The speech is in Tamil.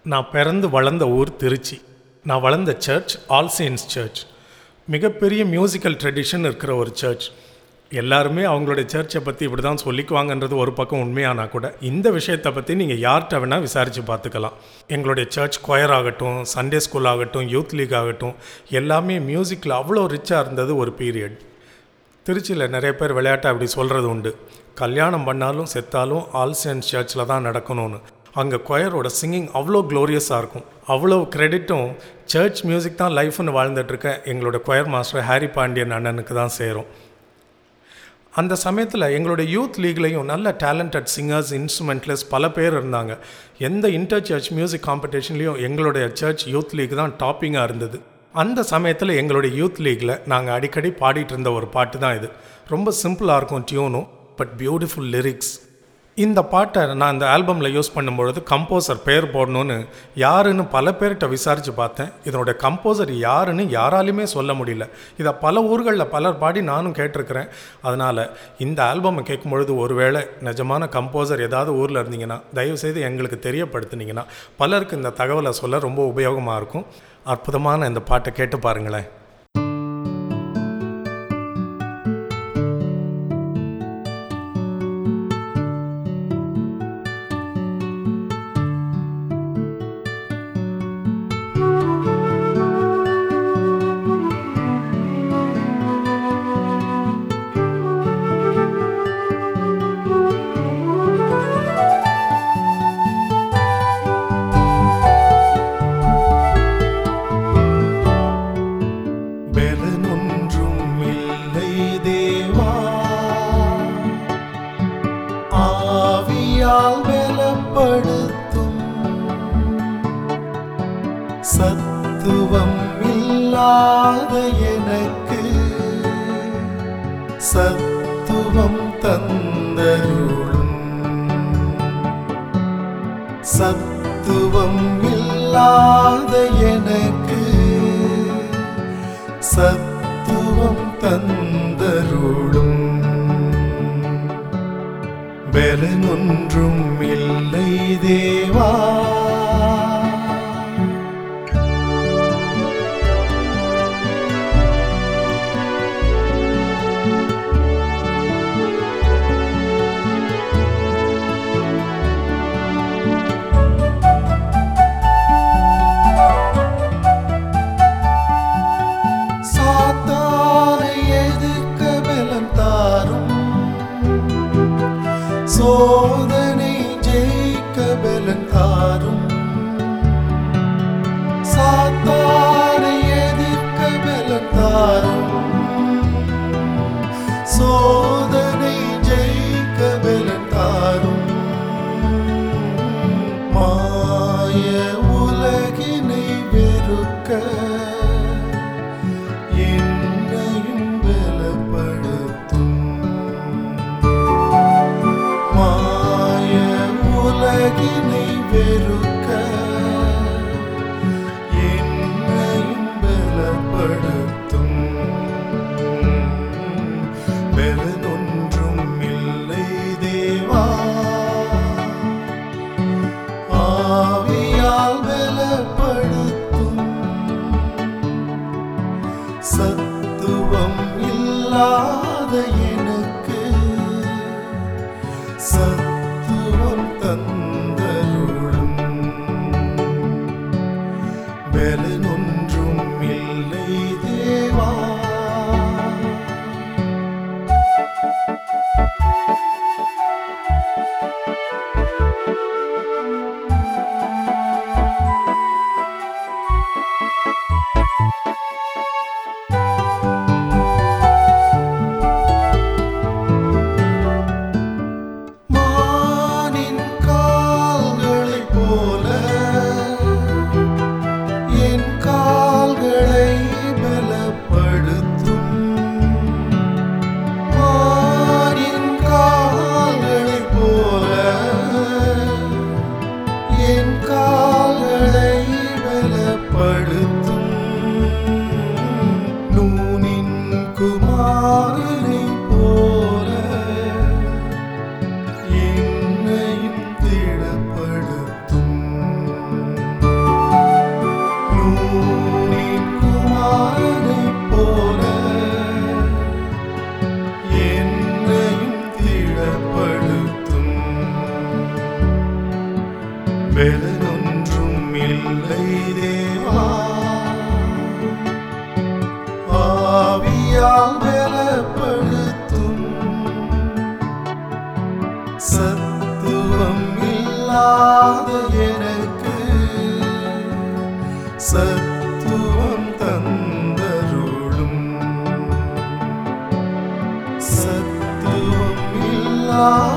நான் பிறந்து வளர்ந்த ஊர் திருச்சி நான் வளர்ந்த சர்ச் ஆல் செயின்ஸ் சர்ச் மிகப்பெரிய மியூசிக்கல் ட்ரெடிஷன் இருக்கிற ஒரு சர்ச் எல்லாருமே அவங்களுடைய சர்ச்சை பற்றி இப்படி தான் சொல்லிக்குவாங்கன்றது ஒரு பக்கம் உண்மையானா கூட இந்த விஷயத்தை பற்றி நீங்கள் யார்கிட்ட வேணால் விசாரித்து பார்த்துக்கலாம் எங்களுடைய சர்ச் கொயர் ஆகட்டும் சண்டே ஸ்கூல் ஆகட்டும் யூத் லீக் ஆகட்டும் எல்லாமே மியூசிக்கில் அவ்வளோ ரிச்சாக இருந்தது ஒரு பீரியட் திருச்சியில் நிறைய பேர் விளையாட்டை அப்படி சொல்கிறது உண்டு கல்யாணம் பண்ணாலும் செத்தாலும் ஆல் செயின்ஸ் சர்ச்சில் தான் நடக்கணும்னு அங்கே கொயரோட சிங்கிங் அவ்வளோ க்ளோரியஸாக இருக்கும் அவ்வளோ கிரெடிட்டும் சர்ச் மியூசிக் தான் லைஃப்னு வாழ்ந்துட்டுருக்க எங்களோட கொயர் மாஸ்டர் ஹாரி பாண்டியன் அண்ணனுக்கு தான் சேரும் அந்த சமயத்தில் எங்களுடைய யூத் லீக்லேயும் நல்ல டேலண்டட் சிங்கர்ஸ் இன்ஸ்ட்ருமெண்ட்லெஸ் பல பேர் இருந்தாங்க எந்த இன்டர் சர்ச் மியூசிக் காம்படிஷன்லேயும் எங்களுடைய சர்ச் யூத் லீக் தான் டாப்பிங்காக இருந்தது அந்த சமயத்தில் எங்களுடைய யூத் லீக்கில் நாங்கள் அடிக்கடி பாடிட்டு இருந்த ஒரு பாட்டு தான் இது ரொம்ப சிம்பிளாக இருக்கும் டியூனும் பட் பியூட்டிஃபுல் லிரிக்ஸ் இந்த பாட்டை நான் இந்த ஆல்பமில் யூஸ் பண்ணும்பொழுது கம்போசர் பேர் போடணும்னு யாருன்னு பல பேர்கிட்ட விசாரித்து பார்த்தேன் இதனோட கம்போசர் யாருன்னு யாராலையுமே சொல்ல முடியல இதை பல ஊர்களில் பலர் பாடி நானும் கேட்டிருக்கிறேன் அதனால் இந்த ஆல்பமை கேட்கும்பொழுது ஒருவேளை நிஜமான கம்போசர் ஏதாவது ஊரில் இருந்தீங்கன்னா தயவுசெய்து எங்களுக்கு தெரியப்படுத்துனீங்கன்னா பலருக்கு இந்த தகவலை சொல்ல ரொம்ப உபயோகமாக இருக்கும் அற்புதமான இந்த பாட்டை கேட்டு பாருங்களேன் பெலனொன்றும் இல்லை தேவா ஆவியால் பலப்படுத்தும் சத்துவம் இல்லாத எனக்கு சத்துவம் தந்தருளும் சத்துவம் இல்லாத எனக்கு சத்துவம் தந்தருளும் பலனொன்றும் இல்லை தேவா சாத்தானை எதிர்க்க பலம் தாரும் சோதனை ஜெயிக்க பலம் தாரும் சாத்தானை எதிர்க்க பலம் தாரும் சோதனை ஜெயிக்க பலம் தாரும் மாய உலகினை வெறுக்க என்னையும் பலப்படுத்தும் மாய உலகினை வெறுக்க என்னையும் பலப்படுத்தும் பலனொன்றும் இல்லை தேவா ஆவியால் பலப்படுத்தும் சத்துவம் இல்லாத எனக்கு சத்துவம் தந்தருளும் பலனொன்றும் இல்லை தேவா மானின் கால்களைப் போல என் கா பெலனொன்றும் இல்லை தேவா ஆவியால் பலப்படுத்தும் சத்துவம் இல்லாத எனக்கு சத்துவம் தந்தருளும் சத்துவம் இல்லாத